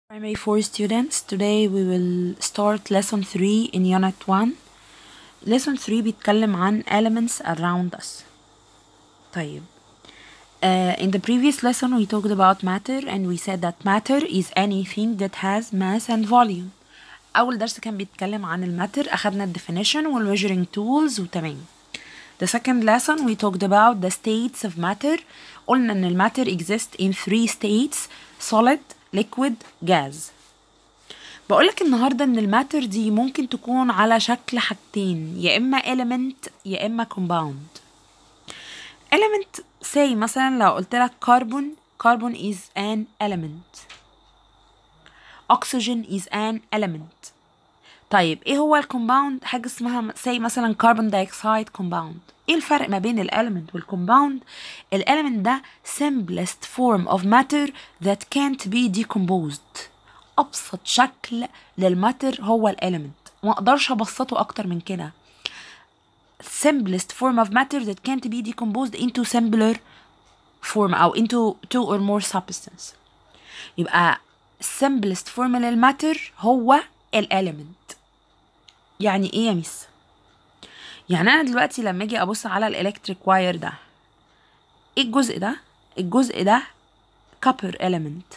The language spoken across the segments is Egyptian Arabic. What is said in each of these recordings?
Primary 4 students, today we will start lesson 3 in unit 1. lesson 3 بيتكلم عن elements around us. طيب. Uh, in the previous lesson we talked about matter and we said that matter is anything that has mass and volume. أول درس كان بيتكلم عن الماتر أخدنا ال definition وال measuring tools وتمام. The second lesson we talked about the states of matter. قلنا إن الماتر exist in three states solid, liquid, gas. بقولك النهاردة إن الماتر دي ممكن تكون على شكل حاجتين يا إما element يا إما compound. element say مثلا لو قلت لك carbon carbon is an element. oxygen is an element. طيب ايه هو الكومباوند حاجة اسمها say مثلا carbon dioxide compound ايه الفرق ما بين الاليمنت والكومباوند الاليمنت ده simplest form of matter that can't be decomposed ابسط شكل للماتر هو الاليمنت ما اقدرش ابسطه اكتر من كده simplest form of matter that can't be decomposed into simpler form او into two or more substance يبقى simplest form للماتر هو الاليمنت يعني ايه يا ميس يعني انا دلوقتي لما اجي ابص على الالكتريك واير ده ايه الجزء ده الجزء ده كابر element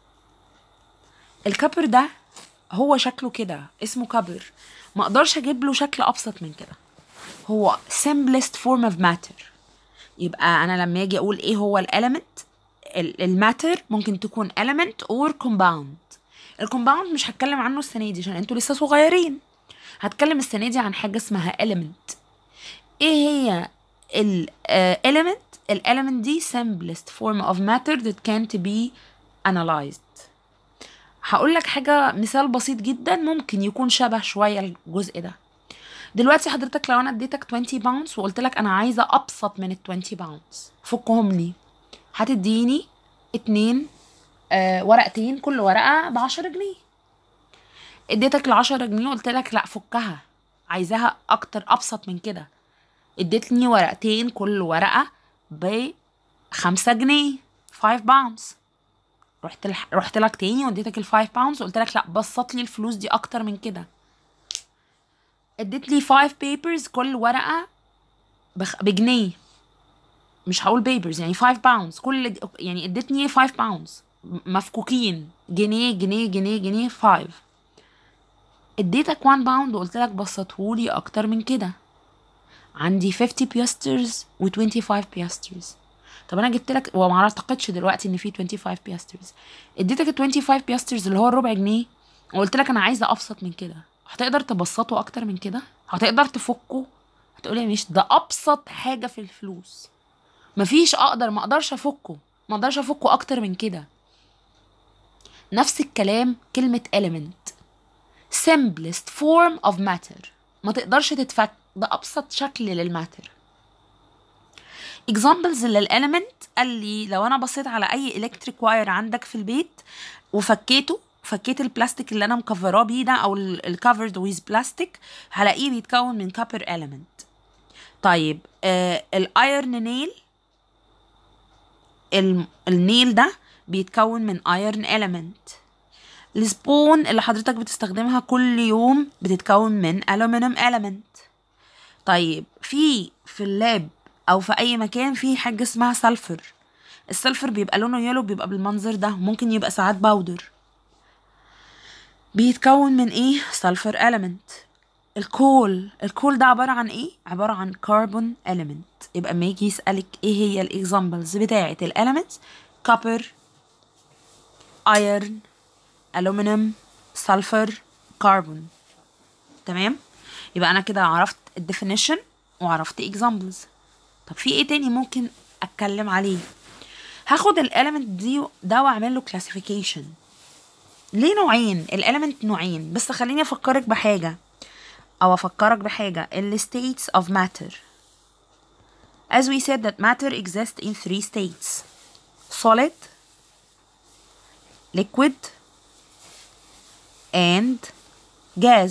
الكابر ده هو شكله كده اسمه كابر ما اقدرش اجيب له شكل ابسط من كده هو simplest form of matter يبقى انا لما اجي اقول ايه هو الاليمنت الماتر ممكن تكون element or compound الكومباوند مش هتكلم عنه السنه دي عشان انتوا لسه صغيرين هتكلم السنه دي عن حاجه اسمها element ايه هي ال uh, element ال element دي simplest form of matter that can't be analyzed هقول لك حاجه مثال بسيط جدا ممكن يكون شبه شويه الجزء ده دلوقتي حضرتك لو انا اديتك 20 باونز وقلت لك انا عايزه ابسط من ال 20 باونز فكهم لي هتديني اتنين آه ورقتين كل ورقه ب 10 جنيه اديتك ال 10 جنيه وقلت لك لا فكها عايزاها اكتر ابسط من كده اديتني ورقتين كل ورقه ب 5 جنيه 5 باونز رحت لح... رحت لك تاني واديتك ال 5 باونز وقلت لك لا بسط لي الفلوس دي اكتر من كده اديت لي 5 بيبرز كل ورقه بخ... بجنيه مش هقول بيبرز يعني 5 باونز كل يعني اديتني 5 باونز مفكوكين جنيه جنيه جنيه جنيه 5 اديتك 1 باوند وقلت لك بسطهولي اكتر من كده عندي 50 بيسترز و 25 بيسترز طب انا جبت لك وما اعتقدش دلوقتي ان في 25 بيسترز اديتك ال 25 بيسترز اللي هو الربع جنيه وقلت لك انا عايزه ابسط من كده هتقدر تبسطه اكتر من كده هتقدر تفكه هتقولي مش ده ابسط حاجه في الفلوس مفيش اقدر ما اقدرش افكه ما اقدرش افكه اكتر من كده نفس الكلام كلمه element simplest form of matter ما تقدرش تتفك ده ابسط شكل للماتر examples للاليمنت قال لي لو انا بصيت على اي الكتريك واير عندك في البيت وفكيته فكيت البلاستيك اللي انا مكفراه بيه ده او الكفرد ويز بلاستيك هلاقيه بيتكون من كابر element طيب آه الايرن نيل النيل ده بيتكون من ايرن element السبون اللي حضرتك بتستخدمها كل يوم بتتكون من ألومنيوم element طيب في في اللاب او في اي مكان في حاجه اسمها سلفر السلفر بيبقى لونه يلو بيبقى بالمنظر ده ممكن يبقى ساعات باودر بيتكون من ايه سلفر element الكول الكول ده عبارة عن ايه عبارة عن كربون element يبقى ما يجي يسألك ايه هي الاكزامبلز بتاعة الاليمنتس كوبر ايرن ألومنيوم سلفر كربون تمام يبقى انا كده عرفت الديفينيشن وعرفت examples طب في ايه تاني ممكن اتكلم عليه هاخد الاليمنت دي ده واعمل له classification ليه نوعين الاليمنت نوعين بس خليني افكرك بحاجه او افكرك بحاجه ال states of matter as we said that matter exists in three states solid liquid and gas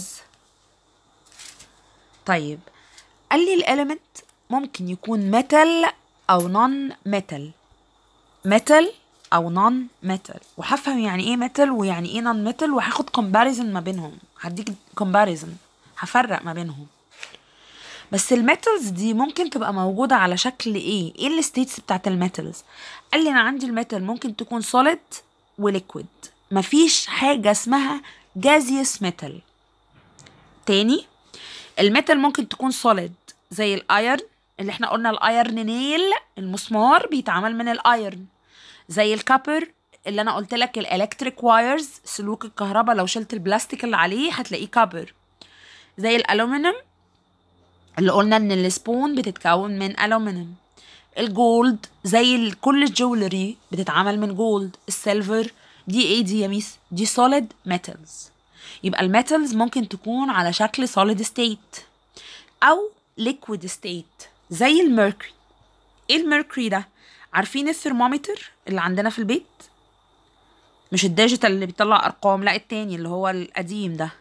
طيب قال لي الاليمنت ممكن يكون metal او non metal metal او نون ميتال وهفهم يعني ايه ميتال ويعني ايه نون ميتال وهاخد كومباريزن ما بينهم هديك كومباريزن هفرق ما بينهم بس الميتالز دي ممكن تبقى موجودة على شكل ايه ايه الستيتس بتاعت الميتالز قال لي انا عندي الميتال ممكن تكون سوليد وليكويد مفيش حاجة اسمها جازيوس ميتال تاني الميتال ممكن تكون سوليد زي الايرن اللي احنا قلنا الايرن نيل المسمار بيتعمل من الايرن زي الكابر اللي انا قلت لك الالكتريك وايرز سلوك الكهرباء لو شلت البلاستيك اللي عليه هتلاقيه كابر زي الالومنيوم اللي قلنا ان السبون بتتكون من الومنيوم الجولد زي ال- كل الجولري بتتعمل من جولد السيلفر دي ايه دي يا ميس دي solid metals يبقى الميتالز ممكن تكون على شكل solid state او liquid state زي الميركوري ايه الميركوري ده عارفين الثرمومتر اللي عندنا في البيت مش الديجيتال اللي بيطلع ارقام لا التاني اللي هو القديم ده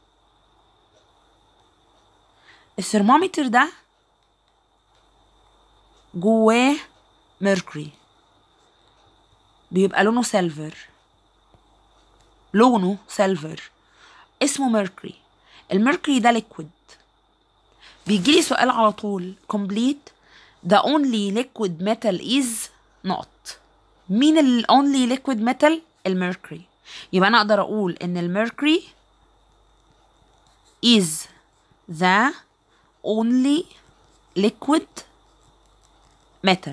الثرمومتر ده جواه ميركوري بيبقى لونه سيلفر لونه سيلفر اسمه ميركوري الميركوري ده ليكويد بيجيلي سؤال على طول complete the only liquid metal is not مين ال only liquid metal الميركوري يبقى انا اقدر اقول ان الميركوري is the only liquid metal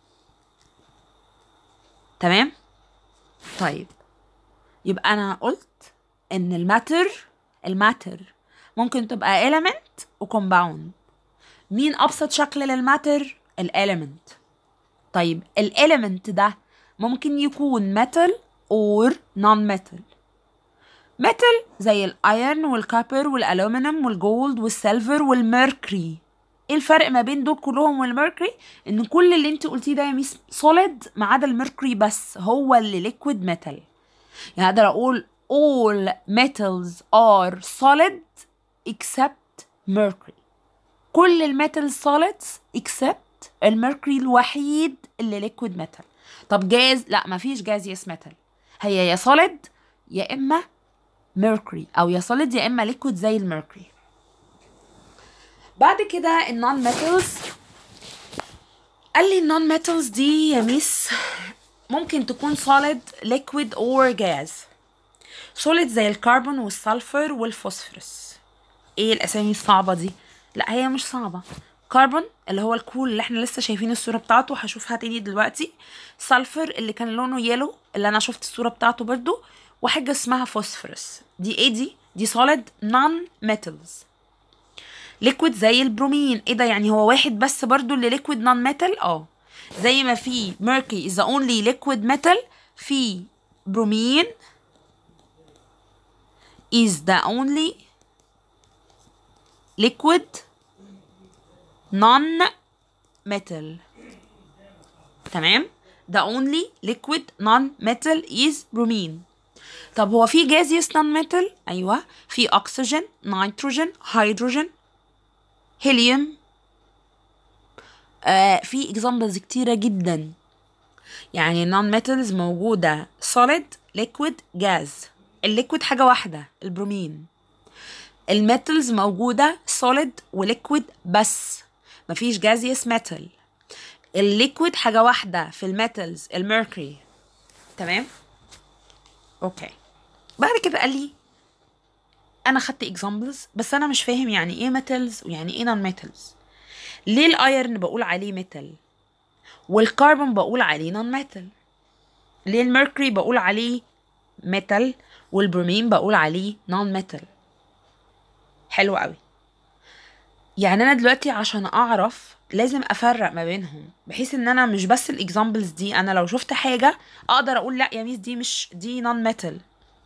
تمام طيب يبقى انا قلت ان الماتر الماتر ممكن تبقى element وكومباوند مين ابسط شكل للماتر الاليمنت طيب الاليمنت ده ممكن يكون metal or non metal metal زي الايرن والكابر والالومنيوم والجولد والسيلفر والميركوري ايه الفرق ما بين دول كلهم والميركوري ان كل اللي انت قلتيه ده يا ميس سوليد ما عدا الميركوري بس هو اللي ليكويد ميتال يعني اقدر اقول all metals are solid except mercury كل الميتال solids except الميركوري الوحيد اللي ليكويد ميتال طب جاز لا مفيش جاز يس ميتال هي يا solid يا اما ميركوري او يا solid يا اما ليكويد زي الميركوري بعد كده النون ميتالز قال لي النون ميتالز دي يا ميس ممكن تكون solid liquid or gas solid زي الكربون والسلفر والفوسفورس ايه الاسامي الصعبه دي لا هي مش صعبه كربون اللي هو الكول اللي احنا لسه شايفين الصوره بتاعته هشوفها تاني دلوقتي سلفر اللي كان لونه يلو اللي انا شفت الصوره بتاعته برضو وحاجه اسمها فوسفورس دي ايه دي دي solid non metals ليكويد زي البرومين ايه ده يعني هو واحد بس برضو اللي ليكويد نون ميتال اه زي ما في mercury is the only liquid metal في برومين is the only liquid non metal تمام the only liquid non metal is bromine طب هو في gaseous non metal ايوه في oxygen نيتروجين هيدروجين هيليوم آه في examples كتيرة جدا يعني non metals موجودة solid liquid gas الليكويد حاجة واحدة البرومين الميتالز موجودة solid وليكويد بس مفيش gaseous metal الليكويد حاجة واحدة في الميتالز الميركوري تمام اوكي بعد كده قال لي انا خدت examples بس انا مش فاهم يعني ايه metals ويعني ايه non metals ليه الايرن بقول عليه ميتال والكربون بقول عليه نون ميتال ليه الميركوري بقول عليه ميتال والبرومين بقول عليه نون ميتال حلو قوي يعني انا دلوقتي عشان اعرف لازم افرق ما بينهم بحيث ان انا مش بس الاكزامبلز دي انا لو شفت حاجه اقدر اقول لا يا ميس دي مش دي نون ميتال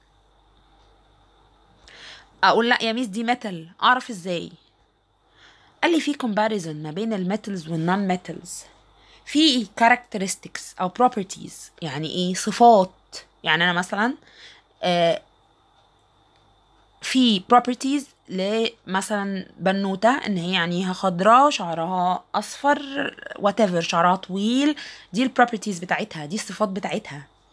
اقول لا يا ميس دي ميتال اعرف ازاي قال لي في comparison ما بين الميتالز والنون ميتالز في characteristics او properties يعني ايه صفات يعني انا مثلا آه في properties لمثلا بنوتة ان هي عينيها خضراء شعرها اصفر whatever شعرها طويل دي البروبرتيز بتاعتها دي الصفات بتاعتها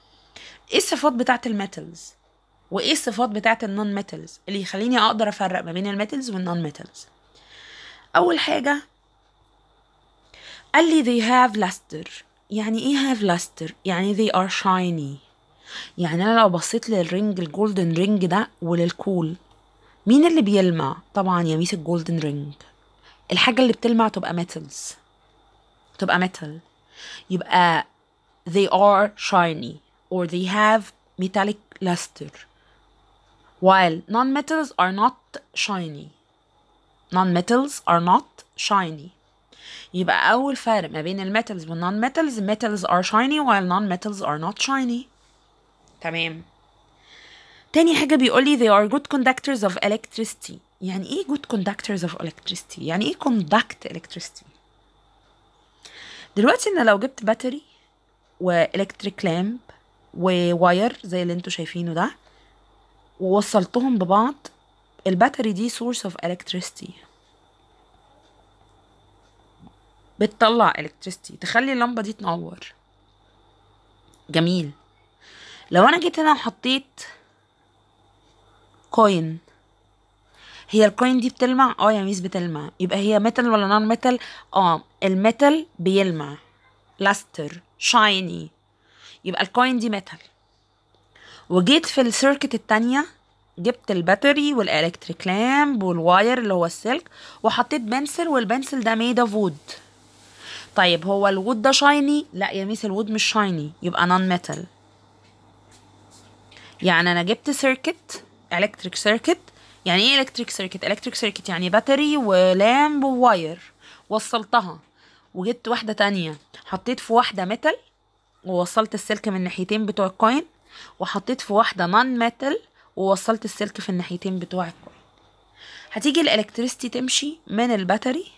ايه الصفات بتاعت الميتالز وايه الصفات بتاعت النون ميتالز اللي يخليني اقدر افرق ما بين الميتالز والنون ميتالز اول حاجه قال لي they have luster يعني ايه have luster يعني they are shiny يعني انا لو بصيت للرينج الجولدن رينج ده وللكول مين اللي بيلمع طبعا يا ميس الجولدن رينج الحاجه اللي بتلمع تبقى metals تبقى metal يبقى they are shiny or they have metallic luster while non-metals are not shiny non-metals are not shiny يبقى أول فرق ما بين الميتالز والنون metals metals are shiny while non-metals are not shiny تمام تاني حاجة بيقولي they are good conductors of electricity يعني ايه good conductors of electricity يعني ايه conduct electricity دلوقتي انا لو جبت باتري والكتريك لامب وواير زي اللي انتوا شايفينه ده ووصلتهم ببعض الباتري دي source of electricity بتطلع electricity تخلي اللمبة دي تنور جميل لو انا جيت هنا وحطيت كوين هي الكوين دي بتلمع اه يا ميس بتلمع يبقى هي ميتال ولا نون ميتال اه الميتال بيلمع لاستر شايني يبقى الكوين دي ميتال وجيت في السيركت التانية جبت الباتري والالكتريك لامب والواير اللي هو السلك وحطيت بنسل والبنسل ده ميد اوف وود طيب هو الوود ده شايني لا يا ميس الوود مش شايني يبقى نون ميتال يعني انا جبت سيركت الكتريك سيركت يعني ايه الكتريك سيركت الكتريك سيركت يعني باتري ولامب وواير وصلتها وجبت واحده تانية حطيت في واحده ميتال ووصلت السلك من الناحيتين بتوع الكوين وحطيت في واحده نون ميتال ووصلت السلك في الناحيتين بتوع الكوين هتيجي الالكتريستي تمشي من الباتري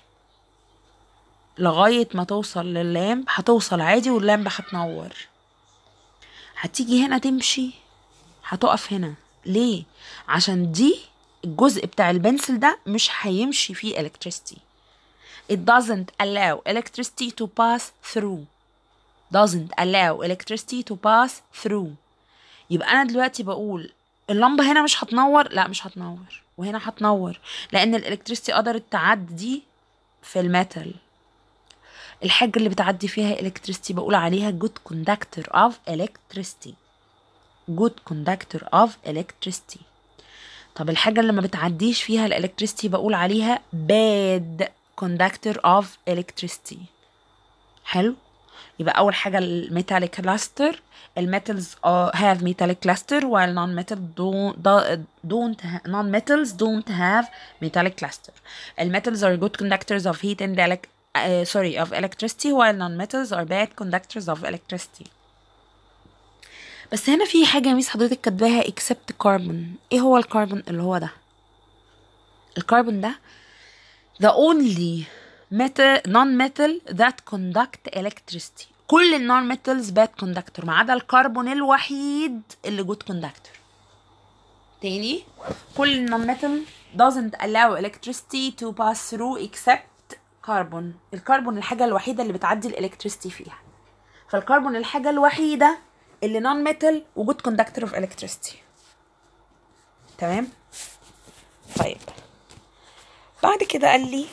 لغاية ما توصل لللامب هتوصل عادي واللامب هتنور هتيجي هنا تمشي هتقف هنا ليه عشان دي الجزء بتاع البنسل ده مش هيمشي فيه electricity it doesn't allow electricity to pass through doesn't allow electricity to pass through يبقى انا دلوقتي بقول اللمبه هنا مش هتنور لا مش هتنور وهنا هتنور لان الالكتريستي قدرت تعدي في الميتال الحاجة اللي بتعدي فيها electricity بقول عليها good conductor of electricity good conductor of electricity طب الحاجة اللي ما بتعديش فيها الالكتريستي بقول عليها bad conductor of electricity حلو يبقى أول حاجة الميتاليك كلاستر الميتالز have metallic cluster while non-metal don't, don't non-metals don't have metallic cluster الميتالز are good conductors of heat and elec uh, sorry of electricity while non-metals are bad conductors of electricity بس هنا في حاجة يا ميس حضرتك كاتباها except carbon ايه هو الكربون اللي هو ده الكربون ده the only metal non-metal that conduct electricity كل النون metals bad conductor ما عدا الكربون الوحيد اللي good conductor تاني كل النون metal doesn't allow electricity to pass through except carbon الكربون الحاجة الوحيدة اللي بتعدي الالكتريستي فيها فالكربون الحاجة الوحيدة اللي نون ميتال وجود كوندكتور اوف الكتريستي تمام طيب بعد كده قال لي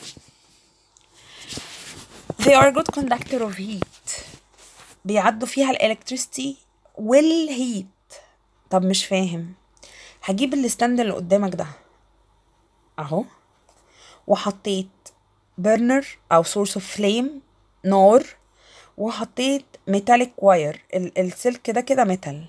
they are good conductor of heat بيعدوا فيها الالكتريستي والهيت طب مش فاهم هجيب الستاند اللي قدامك ده اهو وحطيت برنر او سورس اوف فليم نار وحطيت ميتاليك واير السلك ده كده ميتال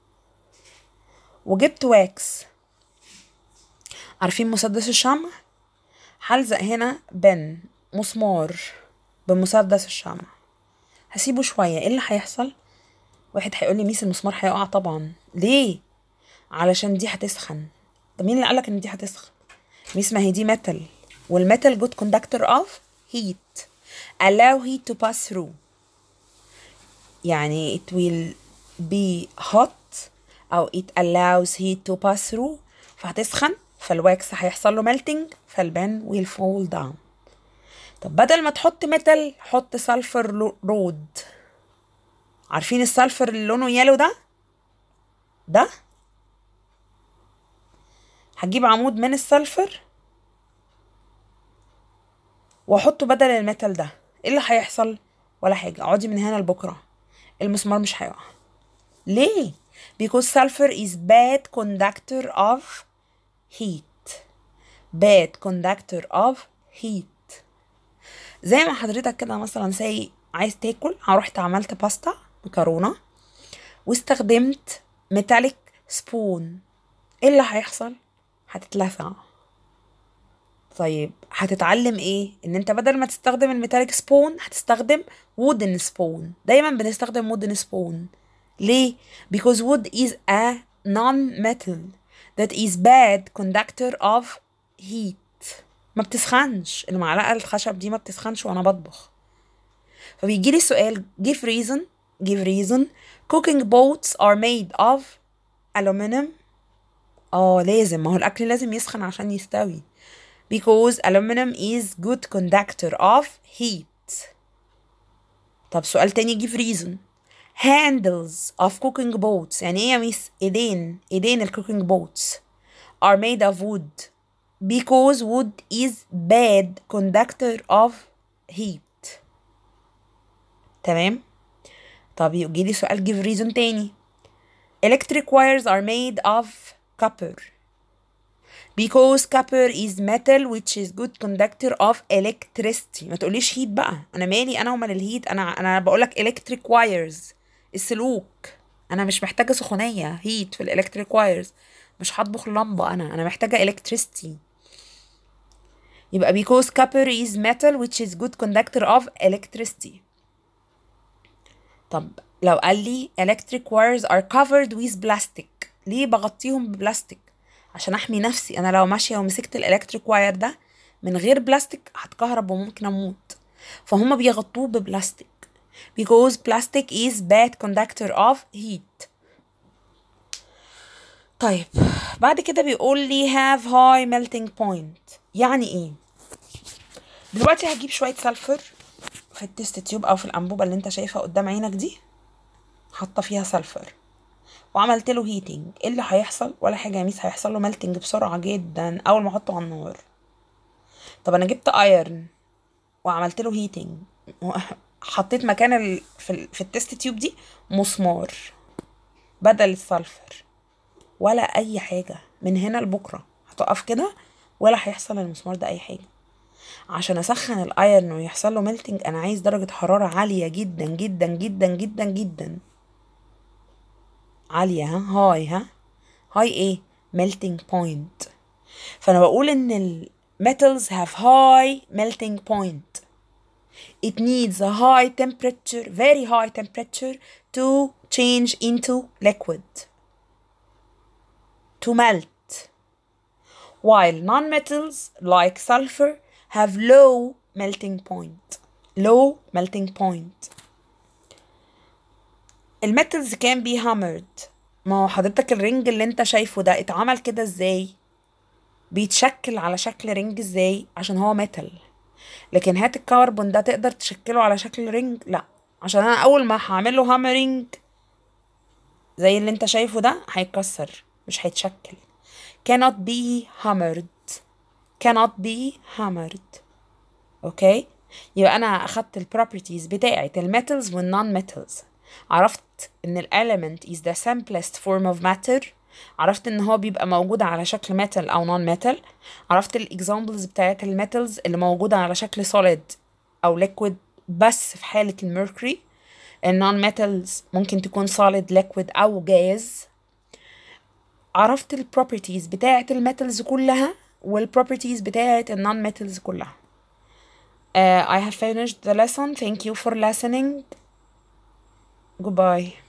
وجبت واكس عارفين مسدس الشمع هلزق هنا بن مسمار بمسدس الشمع هسيبه شويه ايه اللي هيحصل واحد هيقول لي ميس المسمار هيقع طبعا ليه علشان دي هتسخن طب مين اللي قالك ان دي هتسخن ميس ما هي دي ميتال والميتال جود كوندكتور اوف heat allow heat to pass through يعني it will be hot أو it allows heat to pass through فهتسخن فالواكس هيحصل له melting فالبن will fall down طب بدل ما تحط ميتال حط سلفر رود عارفين السلفر اللي لونه يالو ده ده هجيب عمود من السلفر واحطه بدل الميتال ده ايه اللي هيحصل ولا حاجه اقعدي من هنا لبكره المسمار مش هيقع ليه because sulfur is bad conductor of heat bad conductor of heat زي ما حضرتك كده مثلا ساي عايز تاكل رحت عملت باستا مكرونه واستخدمت ميتاليك سبون ايه اللي هيحصل هتتلسع طيب هتتعلم ايه ان انت بدل ما تستخدم الميتاليك سبون هتستخدم وودن سبون دايما بنستخدم وودن سبون ليه because wood is a non-metal that is bad conductor of heat ما بتسخنش المعلقة الخشب دي ما بتسخنش وانا بطبخ فبيجي لي سؤال give reason give reason cooking boats are made of aluminum اه لازم ما هو الاكل لازم يسخن عشان يستوي because aluminum is good conductor of heat طب سؤال تاني give reason handles of cooking boats يعني ايه يا ميس ايدين ايدين الكوكينج boats are made of wood because wood is bad conductor of heat تمام طب يجي لي سؤال give reason تاني electric wires are made of copper because copper is metal which is good conductor of electricity ما تقوليش هيت بقى انا مالي انا ومال الهيت انا انا بقولك electric wires السلوك انا مش محتاجه سخونيه هيت في الالكتريك وايرز مش هطبخ اللمبه انا انا محتاجه electricity يبقى because copper is metal which is good conductor of electricity طب لو قال لي electric wires are covered with plastic ليه بغطيهم ببلاستيك عشان احمي نفسي انا لو ماشيه ومسكت الالكتريك واير ده من غير بلاستيك هتكهرب وممكن اموت فهم بيغطوه ببلاستيك because plastic is bad conductor of heat طيب بعد كده بيقول لي have high melting point يعني ايه دلوقتي هجيب شويه سلفر في التست تيوب او في الانبوبه اللي انت شايفها قدام عينك دي حاطه فيها سلفر وعملت له هيتنج ايه اللي هيحصل ولا حاجه يا ميس هيحصل له ميلتنج بسرعه جدا اول ما احطه على النار طب انا جبت ايرن وعملت له هيتنج حطيت مكان ال... في, ال... في التست تيوب دي مسمار بدل السلفر ولا اي حاجه من هنا لبكره هتقف كده ولا هيحصل للمسمار ده اي حاجه عشان اسخن الايرن ويحصل له ميلتنج انا عايز درجه حراره عاليه جدا جدا جدا جدا جدا عاليه ها هاي ها هاي ايه melting point فانا بقول ان ال metals have high melting point it needs a high temperature very high temperature to change into liquid to melt while non-metals like sulfur have low melting point low melting point الميتالز كان بي hammered ما هو حضرتك الرنج اللي انت شايفه ده اتعمل كده ازاي بيتشكل على شكل رنج ازاي عشان هو ميتال لكن هات الكربون ده تقدر تشكله على شكل رنج لا عشان انا اول ما هعمل له هامرنج زي اللي انت شايفه ده هيتكسر مش هيتشكل cannot be hammered cannot be hammered اوكي يبقى انا اخدت البروبرتيز بتاعه الميتالز والنون ميتالز عرفت ان الاليمنت is the simplest form of matter عرفت ان هو بيبقى موجود على شكل metal او non metal عرفت الاكزامبلز بتاعت الميتالز اللي موجودة على شكل solid او liquid بس في حالة الميركوري النون ميتالز ممكن تكون solid liquid او جاز عرفت البروبرتيز بتاعت الميتالز كلها والبروبرتيز بتاعت النون ميتالز كلها Uh, I have finished the lesson. Thank you for listening. Goodbye.